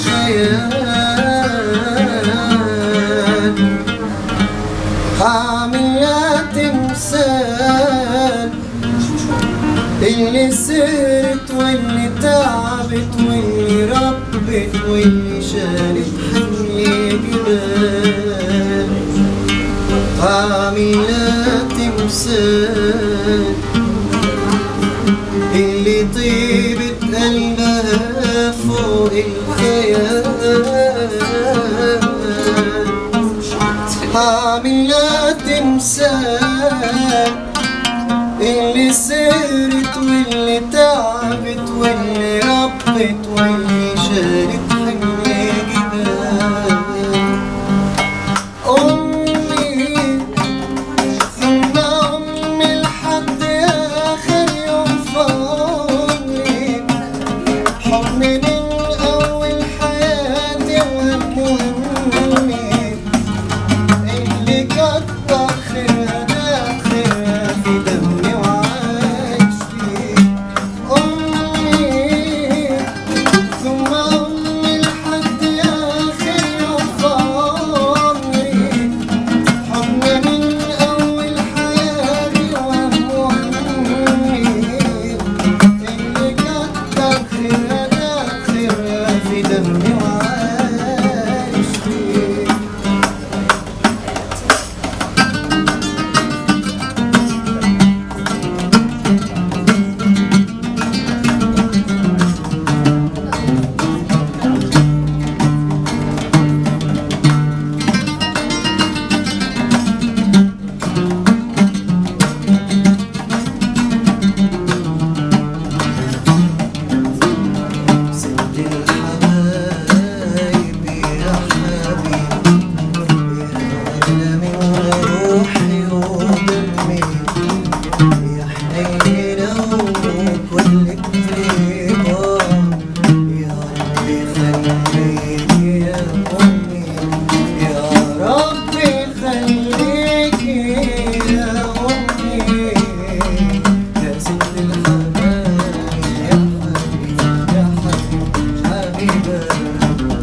الخيال هعمل يا تمثال اللي سرت واللي تعبت واللي ربت واللي شالت حمل جبال هعمل يا تمثال اللي طيبة قلبها فوق الخيال هعمل لها تمثال اللي سرت واللي تعبت واللي ربت واللي شالت حمل جبال أمي ثم أمي لحد آخر يوم في عمري حب من أول حياتي وهم همي اللي كتر خيرها ده خيرها في دمي وعايش فيه أمي ثم أمي لحد آخر يوم في عمري حضن من أول حياتي وهمومي اللي كتر خيرها ده خيرها في دمي وعايش فيه سيد الحبايب يا حبيبي يا أغلى من روحي ودمي يا حنينة وكل طيبة يا ربي خليكي يا أمي يا ربي خليكي يا أمي يا ست الحبايب يا حبيبي يا حبيبي حبيبة